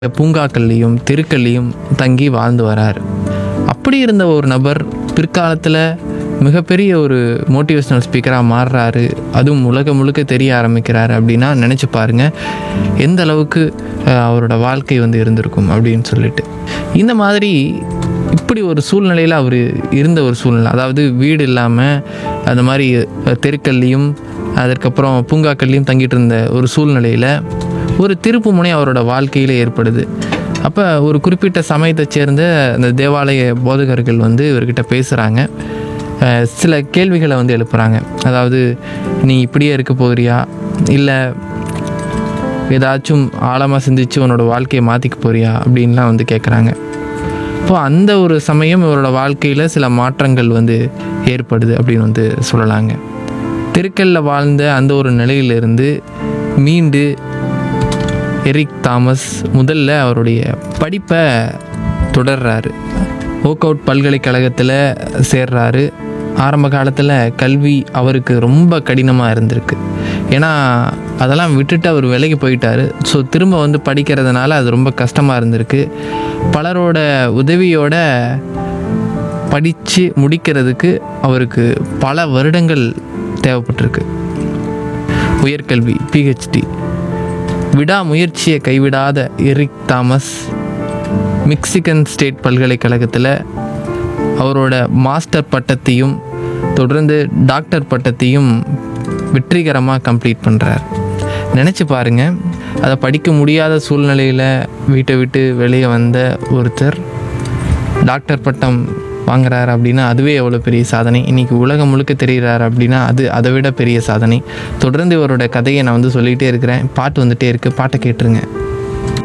பூங்காக்கள்லேயும் தெருக்கள்லேயும் தங்கி வாழ்ந்து வரார் அப்படி இருந்த ஒரு நபர் பிற்காலத்தில் மிகப்பெரிய ஒரு மோட்டிவேஷ்னல் ஸ்பீக்கராக மாறுறாரு அதுவும் உலகம் முழுக்க தெரிய ஆரம்பிக்கிறாரு அப்படின்னா நினச்சி பாருங்க எந்த அளவுக்கு அஹ், அவரோட வாழ்க்கை வந்து இருந்திருக்கும் அப்படின்னு சொல்லிட்டு இந்த மாதிரி இப்படி ஒரு சூழ்நிலையில் அவர் இருந்த ஒரு சூழ்நிலை அதாவது வீடு இல்லாமல் அந்த மாதிரி அஹ், தெருக்கள்லேயும் அதற்கப்புறம் பூங்காக்கள்லேயும் தங்கிட்டு இருந்த ஒரு சூழ்நிலையில் ஒரு திருப்பு முனை அவரோட வாழ்க்கையில் ஏற்படுது அப்போ ஒரு குறிப்பிட்ட சமயத்தைச் சேர்ந்த அந்த தேவாலய போதகர்கள் வந்து இவர்கிட்ட பேசுகிறாங்க சில கேள்விகளை வந்து எழுப்புறாங்க அதாவது நீ இப்படியே இருக்க போகிறியா இல்லை ஏதாச்சும் ஆழமாக சிந்திச்சு உன்னோட வாழ்க்கையை மாற்றிக்க போறியா அப்படின்லாம் வந்து கேட்குறாங்க இப்போ அந்த ஒரு சமயம் இவரோட வாழ்க்கையில் சில மாற்றங்கள் வந்து ஏற்படுது அப்படின்னு வந்து சொல்லலாங்க தெருக்கல்ல வாழ்ந்த அந்த ஒரு நிலையிலிருந்து மீண்டு எரிக் தாமஸ் முதல்ல அவருடைய படிப்பை தொடர்றாரு ஓக் அவுட் பல்கலைக்கழகத்தில் சேர்றாரு ஆரம்ப காலத்தில் கல்வி அவருக்கு ரொம்ப கடினமாக இருந்திருக்கு ஏன்னா அதெல்லாம் விட்டுட்டு அவர் விலைக்கு போயிட்டாரு ஸோ திரும்ப வந்து படிக்கிறதுனால அது ரொம்ப கஷ்டமாக இருந்திருக்கு பலரோட உதவியோட படித்து முடிக்கிறதுக்கு அவருக்கு பல வருடங்கள் தேவைப்பட்டிருக்கு உயர்கல்வி பிஹெச்டி விடாமுயற்சியை கைவிடாத எரிக் தாமஸ் மெக்சிகன் ஸ்டேட் பல்கலைக்கழகத்தில் அவரோட மாஸ்டர் பட்டத்தையும் தொடர்ந்து டாக்டர் பட்டத்தையும் வெற்றிகரமாக கம்ப்ளீட் பண்ணுறார் நினச்சி பாருங்க அதை படிக்க முடியாத சூழ்நிலையில் வீட்டை விட்டு வெளியே வந்த ஒருத்தர் டாக்டர் பட்டம் வாங்குறாரு அப்படின்னா அதுவே எவ்வளோ பெரிய சாதனை இன்றைக்கி உலகம் முழுக்க தெரிகிறாரு அப்படின்னா அது அதை விட பெரிய சாதனை தொடர்ந்து இவரோட கதையை நான் வந்து சொல்லிகிட்டே இருக்கிறேன் பாட்டு வந்துட்டே இருக்குது பாட்டை கேட்டுருங்க